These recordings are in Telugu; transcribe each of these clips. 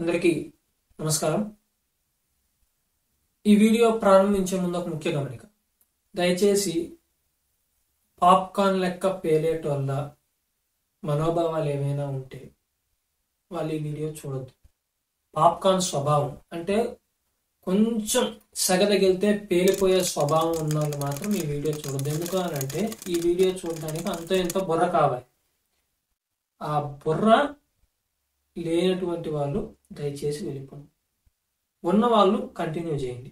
అందరికీ నమస్కారం ఈ వీడియో ప్రారంభించే ముందు ఒక ముఖ్య గమనిక దయచేసి పాప్కార్న్ లెక్క పేలేటోళ్ళ మనోభావాలు ఏమైనా ఉంటే వాళ్ళు ఈ వీడియో చూడొద్దు పాప్కార్న్ స్వభావం అంటే కొంచెం సెగ తగిలితే పేలిపోయే స్వభావం ఉన్న వాళ్ళు మాత్రం ఈ వీడియో చూడొద్దు ఎందుకు అని అంటే ఈ వీడియో చూడడానికి అంతో ఎంతో బుర్ర కావాలి ఆ బుర్ర లేనటువంటి వాళ్ళు దయచేసి వెళ్ళిపోండి ఉన్న వాళ్ళు కంటిన్యూ చేయండి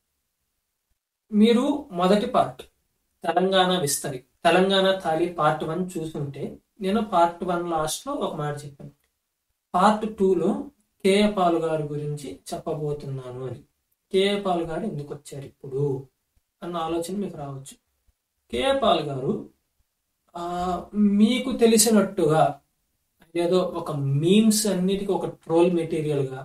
మీరు మొదటి పార్ట్ తెలంగాణ విస్తరి తెలంగాణ థాలి పార్ట్ వన్ చూసుంటే నేను పార్ట్ వన్ లాస్ట్లో ఒక మాట చెప్పాను పార్ట్ టూలో కేఏ పాల్ గారి గురించి చెప్పబోతున్నాను అని కేఏ పాల్ గారు ఎందుకు వచ్చారు ఇప్పుడు అన్న ఆలోచన మీకు రావచ్చు కేఏ పాల్ గారు ఆ, మీకు తెలిసినట్టుగా ఏదో ఒక మీమ్స్ అన్నిటికీ ఒక ట్రోల్ మెటీరియల్గా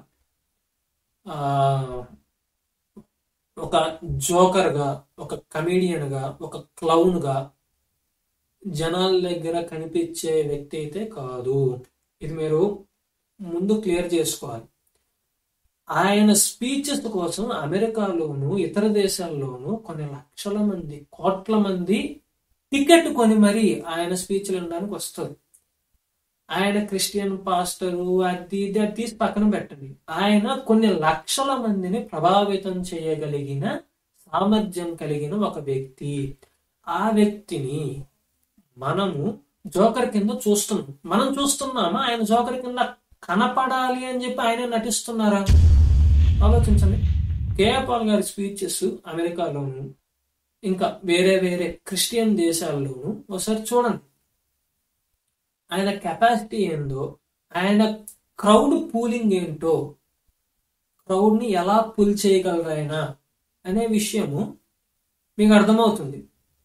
ఒక జోకర్గా ఒక కమీడియన్గా ఒక క్లౌన్గా జనాల దగ్గర కనిపించే వ్యక్తి అయితే కాదు ఇది మీరు ముందు క్లియర్ చేసుకోవాలి ఆయన స్పీచెస్ కోసం అమెరికాలోను ఇతర దేశాల్లోనూ కొన్ని లక్షల మంది కోట్ల మంది టికెట్ కొని మరీ ఆయన స్పీచ్లు వినడానికి వస్తుంది ఆయన క్రిస్టియన్ పాస్టరు అది ఇది అది తీసి పక్కన పెట్టండి ఆయన కొన్ని లక్షల మందిని ప్రభావితం చేయగలిగిన సామర్థ్యం కలిగిన ఒక వ్యక్తి ఆ వ్యక్తిని మనము జోకర్ కింద చూస్తున్నాం మనం చూస్తున్నామా ఆయన జోకర్ కింద కనపడాలి అని చెప్పి ఆయన నటిస్తున్నారా ఆలోచించండి కేఏ పాల్ గారి స్పీచెస్ అమెరికాలోను ఇంకా వేరే వేరే క్రిస్టియన్ దేశాల్లోనూ ఒకసారి చూడండి ఆయన కెపాసిటీ ఏందో ఆయన క్రౌడ్ పూలింగ్ ఏంటో క్రౌడ్ ని ఎలా పుల్ చేయగలరు ఆయన అనే విషయము మీకు అర్థమవుతుంది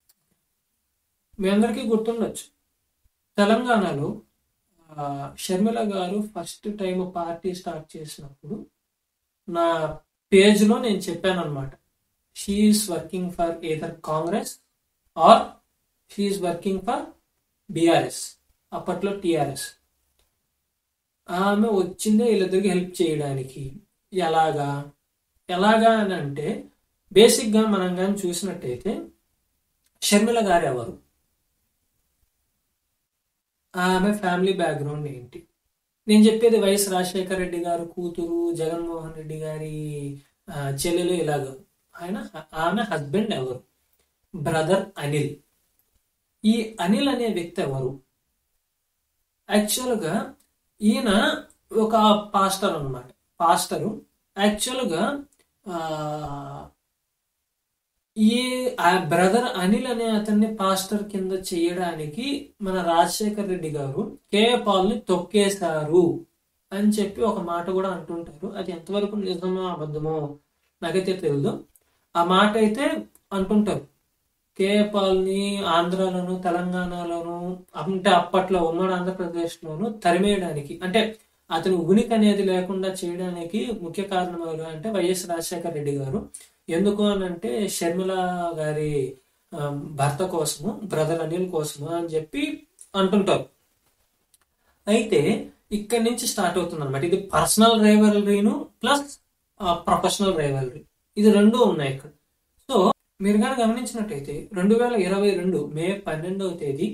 మీ అందరికీ గుర్తుండొచ్చు తెలంగాణలో ఆ, షర్మిల గారు ఫస్ట్ టైం పార్టీ స్టార్ట్ చేసినప్పుడు నా పేజ్లో నేను చెప్పాను అనమాట she is working for either Congress or she is working for BRS అప్పట్లో టిఆర్ఎస్ ఆమె వచ్చిందే వీళ్ళిద్దరికి హెల్ప్ చేయడానికి ఎలాగా ఎలాగా అని అంటే బేసిక్గా మనం కానీ చూసినట్టయితే షర్మిల గారు ఎవరు ఆమె ఫ్యామిలీ బ్యాక్గ్రౌండ్ ఏంటి నేను చెప్పేది వైఎస్ రాజశేఖర రెడ్డి గారు కూతురు జగన్మోహన్ రెడ్డి గారి ఆ, చెల్లెలు ఇలాగ ఆయన ఆమె హస్బెండ్ ఎవరు బ్రదర్ అనిల్ ఈ అనిల్ అనే వ్యక్తి ఎవరు యాక్చువల్గా ఈయన ఒక పాస్టర్ అన్నమాట పాస్టరు యాక్చువల్గా ఆ, ఈ ఆ బ్రదర్ అనిల్ అనే అతన్ని పాస్టర్ కింద చేయడానికి మన రాజశేఖర్ రెడ్డి గారు కేఏ పాల్ని తొక్కేశారు అని చెప్పి ఒక మాట కూడా అంటుంటారు అది ఎంతవరకు నిజమో అబద్ధమో నాకైతే తెలియదు ఆ మాట అయితే అంటుంటారు కేఏ పాల్ని ఆంధ్రాలోను తెలంగాణలోను అంటే అప్పట్లో ఉమ్మడి ఆంధ్రప్రదేశ్లోను తరిమేయడానికి అంటే అతని ఉనికి అనేది లేకుండా చేయడానికి ముఖ్య కారణం ఎవరు అంటే వైఎస్ రాజశేఖర రెడ్డి గారు ఎందుకు అని అంటే షర్మిల గారి ఆ, భర్త కోసము బ్రదర్ అనిల్ కోసము అని చెప్పి అంటుంటారు అయితే ఇక్కడి నుంచి స్టార్ట్ అవుతుంది అనమాట ఇది పర్సనల్ రైవలరీను ప్లస్ ప్రొఫెషనల్ రైవలరీ ఇది రెండు ఉన్నాయి ఇక్కడ సో మీరు కానీ గమనించినట్టయితే రెండు వేల ఇరవై రెండు మే పన్నెండవ తేదీ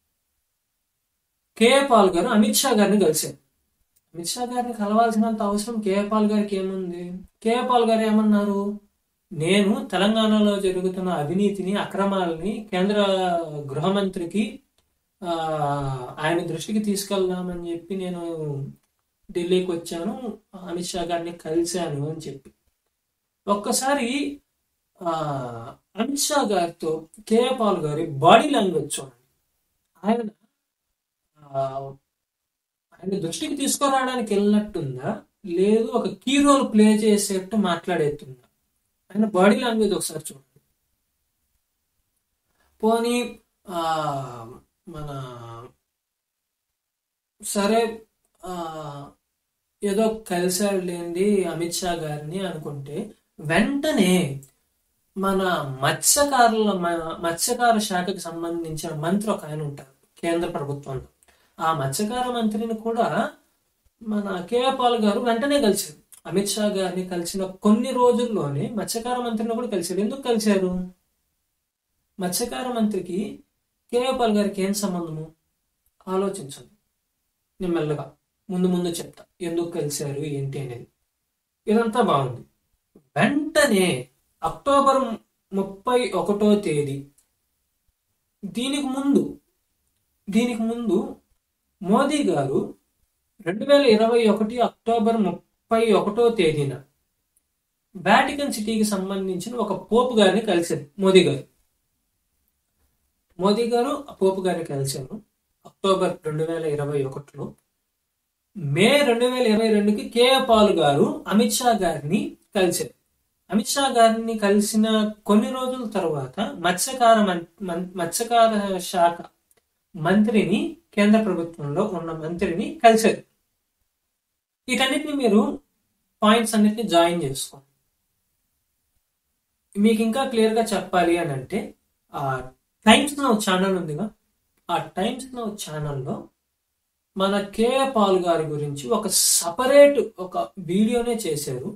కేఏ పాల్ గారు అమిత్ షా గారిని కలిశారు అమిత్ షా గారిని కలవాల్సినంత అవసరం కేఏ పాల్ గారికి ఏముంది కేఏ పాల్ గారు ఏమన్నారు నేను తెలంగాణలో జరుగుతున్న అవినీతిని అక్రమాలని కేంద్ర గృహ మంత్రికి ఆ, ఆయన దృష్టికి తీసుకెళ్దామని చెప్పి నేను ఢిల్లీకి వచ్చాను అమిత్ షా గారిని కలిశాను అని చెప్పి ఒక్కసారి ఆ, అమిత్ షా గారితో కేఏ పాల్ గారి బాడీ లాంగ్వేజ్ చూడండి ఆయన ఆ, ఆయన దృష్టికి తీసుకురావడానికి వెళ్ళినట్టుందా లేదు ఒక కీ రోల్ ప్లే చేసేట్టు మాట్లాడేస్తుందా ఆయన బాడీ లాంగ్వేజ్ ఒకసారి చూడండి పోనీ ఆ, మన సరే ఆ, ఏదో కలిసాడు లేండి అమిత్ షా గారిని అనుకుంటే వెంటనే మన మత్స్యకారుల మ- మత్స్యకార శాఖకు సంబంధించిన మంత్రి ఒక ఆయన ఉంటారు కేంద్ర ప్రభుత్వంలో ఆ మత్స్యకార మంత్రిని కూడా మన కేఏ పాల్ గారు వెంటనే కలిశారు అమిత్ షా గారిని కలిసిన కొన్ని రోజుల్లోనే మత్స్యకార మంత్రిని కూడా కలిశారు ఎందుకు కలిశారు మత్స్యకార మంత్రికి కేఏ పాల్ గారికి ఏం సంబంధము ఆలోచించండి నేను మెల్లగా ముందు ముందు చెప్తా ఎందుకు కలిశారు ఏంటి అనేది ఇదంతా బాగుంది వెంటనే అక్టోబర్ ముప్పై ఒకటో తేదీ దీనికి ముందు దీనికి ముందు మోదీ గారు రెండు వేల ఇరవై ఒకటి అక్టోబర్ ముప్పై ఒకటో తేదీన వాటికన్ సిటీకి సంబంధించిన ఒక పోపు గారిని కలిశారు మోదీ గారు మోదీ గారు ఆ పోపు గారిని కలిశారు అక్టోబర్ రెండు వేల ఇరవై ఒకటిలో మే రెండు వేల ఇరవై రెండుకి కేఏ పాల్ గారు అమిత్ షా గారిని కలిశారు అమిత్ షా గారిని కలిసిన కొన్ని రోజుల తర్వాత మత్స్యకార మం- మం- మత్స్యకార శాఖ మంత్రిని కేంద్ర ప్రభుత్వంలో ఉన్న మంత్రిని కలిశారు వీటన్నిటిని మీరు పాయింట్స్ అన్నిటిని జాయిన్ చేసుకోండి మీకు ఇంకా క్లియర్ గా చెప్పాలి అని అంటే ఆ టైమ్స్ నౌ ఛానల్ ఉందిగా ఆ టైమ్స్ నౌ ఛానల్లో మన కేఏ పాల్ గారి గురించి ఒక సపరేట్ ఒక వీడియోనే చేశారు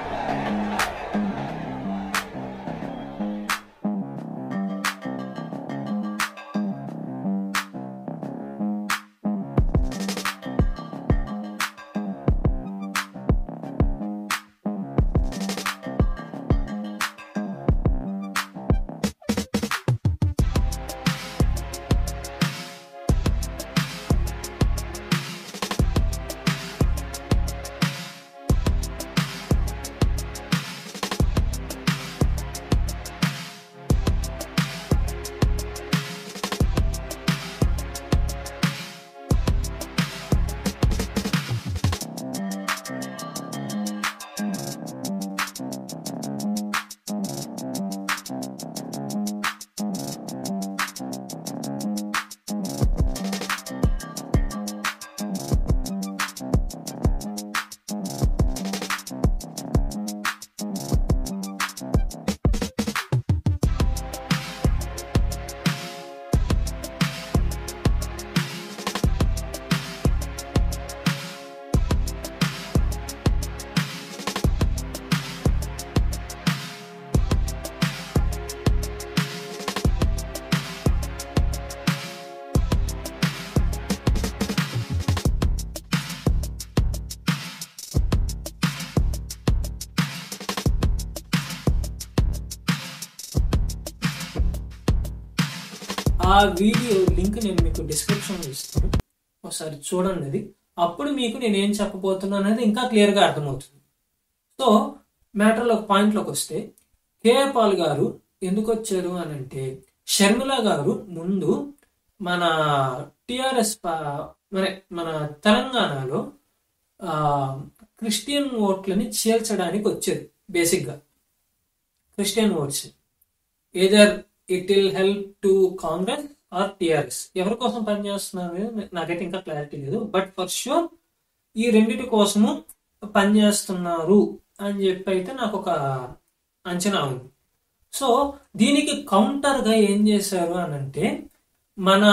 ఆ వీడియో లింక్ నేను మీకు డిస్క్రిప్షన్ ఇస్తాను ఒకసారి చూడండి అది అప్పుడు మీకు నేను ఏం చెప్పబోతున్నాను అనేది ఇంకా క్లియర్గా అర్థమవుతుంది సో మ్యాటర్లో పాయింట్లోకి వస్తే కేఏ పాల్ గారు ఎందుకు వచ్చారు అని అంటే షర్మిల గారు ముందు మన టిఆర్ఎస్ మన మన తెలంగాణలో ఆ, క్రిస్టియన్ ఓట్లని చీల్చడానికి వచ్చేది బేసిక్గా Christian votes either it will help to Congress or TRS ఎవరి కోసం పనిచేస్తున్నారు నాకైతే ఇంకా క్లారిటీ లేదు బట్ ఫర్ షూర్ ఈ రెండిటి కోసము పనిచేస్తున్నారు అని చెప్పి అయితే నాకు ఒక అంచనా ఉంది సో దీనికి counter గా ఏం చేశారు అని అంటే మన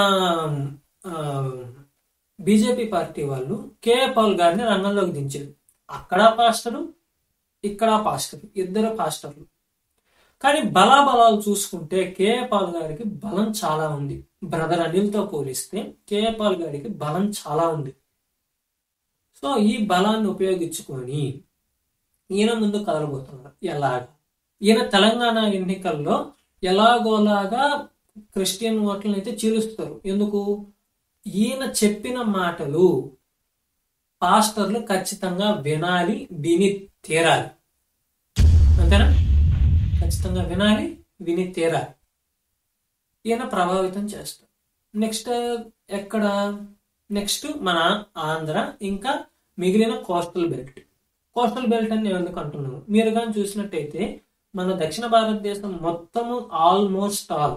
బీజేపీ పార్టీ వాళ్ళు కేఏ పాల్ గారిని రంగంలోకి దించారు అక్కడ పాస్టరు ఇక్కడ పాస్టర్ ఇద్దరు పాస్టర్లు కానీ బలాబలాలు చూసుకుంటే కేఏ పాల్ గారికి బలం చాలా ఉంది బ్రదర్ అనిల్తో పోలిస్తే కేఏ పాల్ గారికి బలం చాలా ఉంది సో ఈ బలాన్ని ఉపయోగించుకొని ఈయన ముందు కదలబోతున్నారు ఎలాగా ఈయన తెలంగాణ ఎన్నికల్లో ఎలాగోలాగా క్రిస్టియన్ ఓట్లను అయితే చీలుస్తారు ఎందుకు ఈయన చెప్పిన మాటలు పాస్టర్లు ఖచ్చితంగా వినాలి విని తీరాలి అంతేనా ఖచ్చితంగా వినాలి విని తీరాలి ఈయన ప్రభావితం చేస్తారు నెక్స్ట్ ఎక్కడ నెక్స్ట్ మన ఆంధ్ర ఇంకా మిగిలిన కోస్టల్ బెల్ట్ కోస్టల్ బెల్ట్ అని నేను ఎందుకు అంటున్నాను మీరు కానీ చూసినట్టయితే మన దక్షిణ భారతదేశం మొత్తము ఆల్మోస్ట్ ఆల్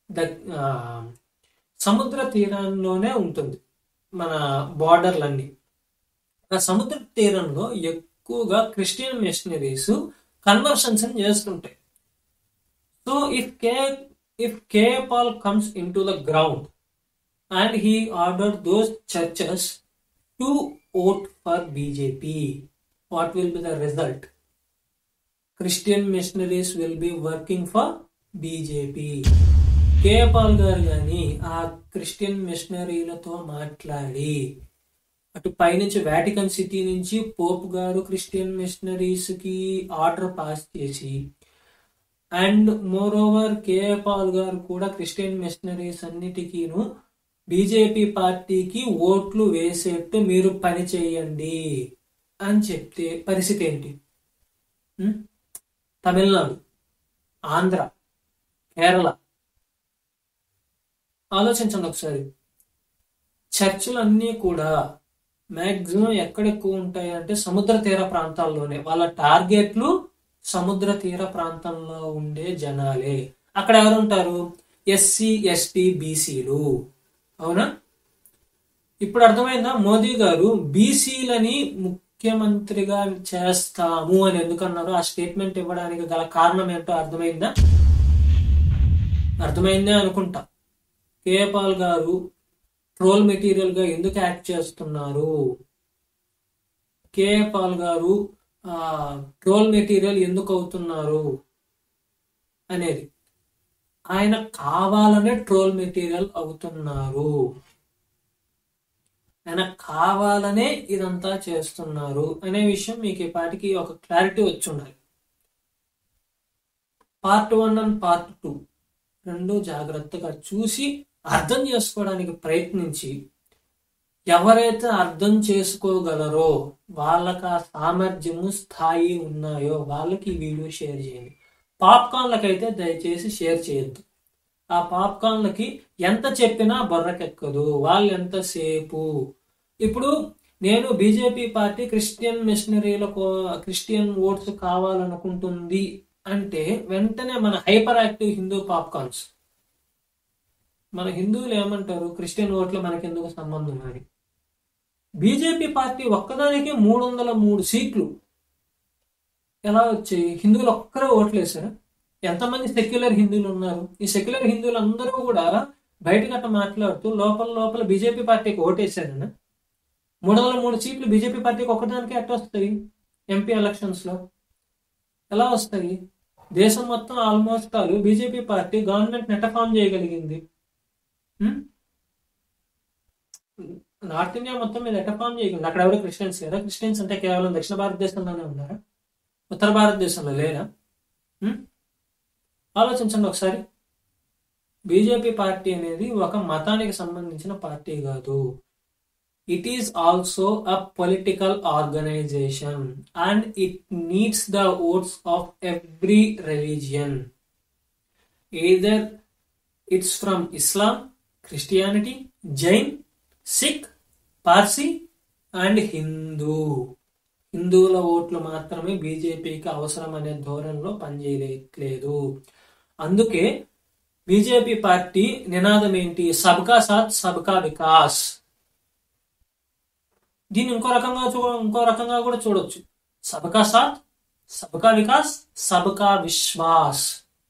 సముద్ర తీరంలోనే ఉంటుంది మన బార్డర్లన్నీ ఆ సముద్ర తీరంలో ఎక్కువగా క్రిస్టియన్ మిషనరీస్ కన్వర్షన్స్ చేస్తుంటాయి so if K if K Paul comes in to the ground and he order those churches to vote for BJP what will be the result Christian machineries will be working for BJP కేపాల్ గారు కానీ ఆ క్రిస్టియన్ మిషనరీలతో మాట్లాడి అటు పైనుంచి వాటికన్ సిటీ నుంచి పోప్ గారు క్రిస్టియన్ మిషనరీస్ కి ఆర్డర్ పాస్ చేసి అండ్ మోర్ ఓవర్ కేపాల్ గారు కూడా క్రిస్టియన్ మిషనరీస్ అన్నిటికీను బీజేపీ పార్టీకి ఓట్లు వేసేట్టు మీరు పని చేయండి అని చెప్తే పరిస్థితి ఏంటి ఉం? తమిళనాడు ఆంధ్ర కేరళ ఆలోచించండి ఒకసారి చర్చిలన్నీ కూడా మాక్సిమం ఎక్కడ ఎక్కువ ఉంటాయి అంటే సముద్ర తీర ప్రాంతాల్లోనే వాళ్ళ టార్గెట్లు సముద్ర తీర ప్రాంతంలో ఉండే జనాలే అక్కడ ఎవరు ఉంటారు ఎస్సీ ఎస్టీ బీసీలు అవునా ఇప్పుడు అర్థమైందా మోదీ గారు బీసీలని ముఖ్యమంత్రిగా చేస్తాము అని ఎందుకన్నారు ఆ స్టేట్మెంట్ ఇవ్వడానికి గల కారణం ఏంటో అర్థమైందా అర్థమైందే అనుకుంటా కేపాల్ గారు ట్రోల్ మెటీరియల్ గా ఎందుకు యాక్ట్ చేస్తున్నారు కేపాల్ గారు ట్రోల్ మెటీరియల్ ఎందుకు అవుతున్నారు అనేది ఆయన కావాలనే ట్రోల్ మెటీరియల్ అవుతున్నారు ఆయన కావాలనే ఇదంతా చేస్తున్నారు అనే విషయం మీకు ఈ పాటికి ఒక క్లారిటీ వచ్చి ఉండాలి part one and part two రెండు జాగ్రత్తగా చూసి అర్థం చేసుకోవడానికి ప్రయత్నించి ఎవరైతే అర్థం చేసుకోగలరో వాళ్ళకి ఆ సామర్థ్యము స్థాయి ఉన్నాయో వాళ్ళకి ఈ వీడియో షేర్ చేయండి పాప్కార్న్లకైతే దయచేసి షేర్ చేయొద్దు ఆ పాప్కార్న్లకి ఎంత చెప్పినా బొర్రకెక్కదు వాళ్ళు ఎంతసేపు ఇప్పుడు నేను బీజేపీ పార్టీ క్రిస్టియన్ మిషనరీలకు క్రిస్టియన్ ఓట్స్ కావాలనుకుంటుంది అంటే వెంటనే మన హైపర్ యాక్టివ్ హిందూ పాప్కార్న్స్ మన హిందువులు ఏమంటారు క్రిస్టియన్ ఓట్లు మనకెందుకు సంబంధం అని బీజేపీ పార్టీ ఒక్కదానికి మూడు వందల మూడు సీట్లు ఎలా వచ్చాయి హిందువులు ఒక్కరే ఓట్లు వేశారు ఎంతమంది సెక్యులర్ హిందువులు ఉన్నారు ఈ సెక్యులర్ హిందువులు అందరూ కూడా బయటకట్ట మాట్లాడుతూ లోపల లోపల బీజేపీ పార్టీకి ఓటేశారన్న మూడు వందల మూడు సీట్లు బీజేపీ పార్టీకి ఒక్కదానికి ఎట్ట వస్తాయి ఎంపీ ఎలక్షన్స్ లో ఎలా వస్తాయి దేశం మొత్తం almost all BJP party government నెట ఫామ్ చేయగలిగింది హ్మ్? నార్త్ ఇండియా మొత్తం మీద ఎట్ట ఫామ్ చేయగలిగింది అక్కడ ఎవరు క్రిస్టియన్స్ కదా క్రిస్టియన్స్ అంటే కేవలం దక్షిణ భారతదేశంలోనే ఉన్నారా ఉత్తర భారతదేశంలో లేరా హ్మ్? ఆలోచించండి ఒకసారి బీజేపీ పార్టీ అనేది ఒక మతానికి సంబంధించిన పార్టీ కాదు it is also a political organisation and it needs the votes of every religion either it's from Islam, Christianity, Jain, Sikh, Parsi and Hindu హిందువుల ఓట్లు మాత్రమే బీజేపీకి అవసరం అనే ధోరణిలో పనిచేయలేదు అందుకే బీజేపీ పార్టీ నినాదం ఏంటి సబ్కా సాత్ సబ్కా వికాస్ దీన్ని ఇంకో రకంగా చూ ఇంకో రకంగా కూడా చూడొచ్చు సబ్కా సాత్ సబ్కా వికాస్ సబ్కా విశ్వాస్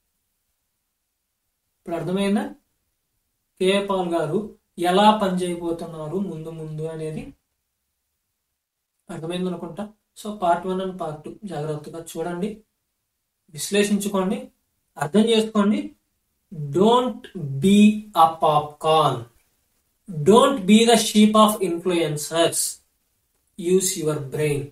ఇప్పుడు అర్థమైందా కేఏ పాల్ గారు ఎలా పనిచేయబోతున్నారు ముందు ముందు అనేది అర్థమైంది అనుకుంటా so part one and part two జాగ్రత్తగా చూడండి విశ్లేషించుకోండి అర్థం చేసుకోండి don't be a popcorn don't be the sheep of influencers use your brain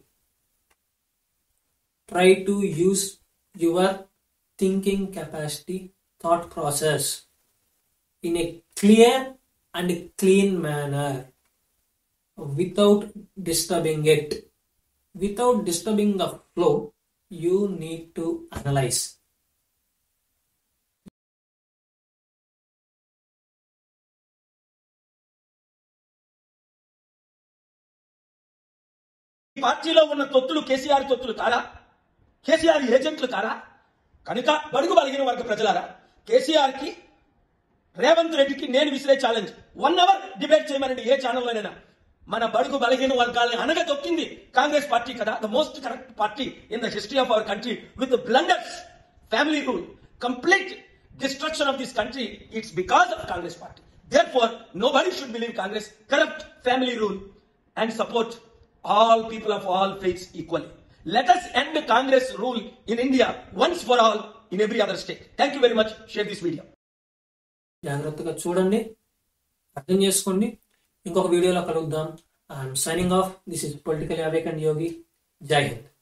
try to use your thinking capacity thought process in a clear and clean manner without disturbing it. Without disturbing the flow, you need to analyze. ఈ పార్టీలో ఉన్న తొత్తులు కేసీఆర్ తొత్తులు కారా కేసీఆర్ ఏజెంట్లు కారా కనుక బడుగు బలిగిన వర్గ ప్రజలారా కేసీఆర్ కి రేవంత్ రెడ్డికి నేను విసిరే ఛాలెంజ్ వన్ అవర్ డిబేట్ చేయమనండి ఏ ఛానల్లోనైనా మన బడుగు బలహీన వర్గాల్ని అనగ తొక్కింది కాంగ్రెస్ పార్టీ కదా the most correct party in the history of our country with blunders family rule complete destruction of this country it's because of Congress party therefore nobody should believe Congress corrupt family rule and support all people of all faiths equally. Let us end Congress rule in India once for all in every other state. Thank you very much. Share this video. జాగ్రత్తగా చూడండి అర్థం చేసుకోండి ఇంకొక వీడియోలో కలుద్దాం I'm signing off this is political awake and Yogi జై హింద్